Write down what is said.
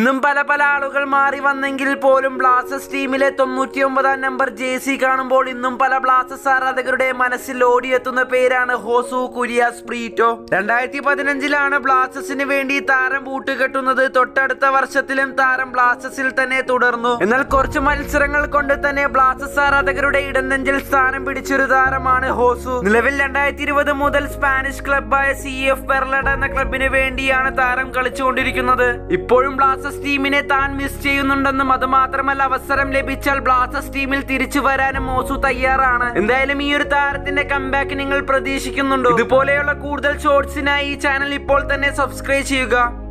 ഇന്നും പല പല ആളുകൾ മാറി വന്നെങ്കിൽ പോലും ബ്ലാസ്റ്റേഴ്സ് ടീമിലെ തൊണ്ണൂറ്റി ഒമ്പതാം നമ്പർ ജേസി കാണുമ്പോൾ ഇന്നും പല ബ്ലാസ്റ്റേഴ്സ് ആരാധകരുടെ മനസ്സിൽ ഓടിയെത്തുന്ന പേരാണ് ഹോസു കുര്യാസ് പ്രീറ്റോ രണ്ടായിരത്തി പതിനഞ്ചിലാണ് ബ്ലാസ്റ്റേഴ്സിന് വേണ്ടി താരം ബൂട്ടുകെട്ടുന്നത് തൊട്ടടുത്ത വർഷത്തിലും താരം ബ്ലാസ്റ്റേഴ്സിൽ തന്നെ തുടർന്നു എന്നാൽ കുറച്ച് മത്സരങ്ങൾ കൊണ്ട് തന്നെ ബ്ലാസ്റ്റേഴ്സ് ആരാധകരുടെ ഇടനെഞ്ചിൽ സ്ഥാനം പിടിച്ചൊരു താരമാണ് ഹോസു നിലവിൽ രണ്ടായിരത്തി ഇരുപത് മുതൽ സ്പാനിഷ് ക്ലബായ സി എഫ് പെർലഡ എന്ന ക്ലബിന് വേണ്ടിയാണ് താരം കളിച്ചുകൊണ്ടിരിക്കുന്നത് ഇപ്പോഴും ബ്ലാസ്റ്റേഴ്സ് ടീമിനെ താൻ മിസ് ചെയ്യുന്നുണ്ടെന്നും അത് മാത്രമല്ല അവസരം ലഭിച്ചാൽ ബ്ലാസ്റ്റേഴ്സ് ടീമിൽ തിരിച്ചു വരാനും ഹോസു തയ്യാറാണ് എന്തായാലും ഈ ഒരു താരത്തിന്റെ കംബാക്ക് നിങ്ങൾ പ്രതീക്ഷിക്കുന്നുണ്ടോ ഇതുപോലെയുള്ള കൂടുതൽ ഷോർട്സിനായി ഈ ചാനൽ ഇപ്പോൾ തന്നെ സബ്സ്ക്രൈബ് ചെയ്യുക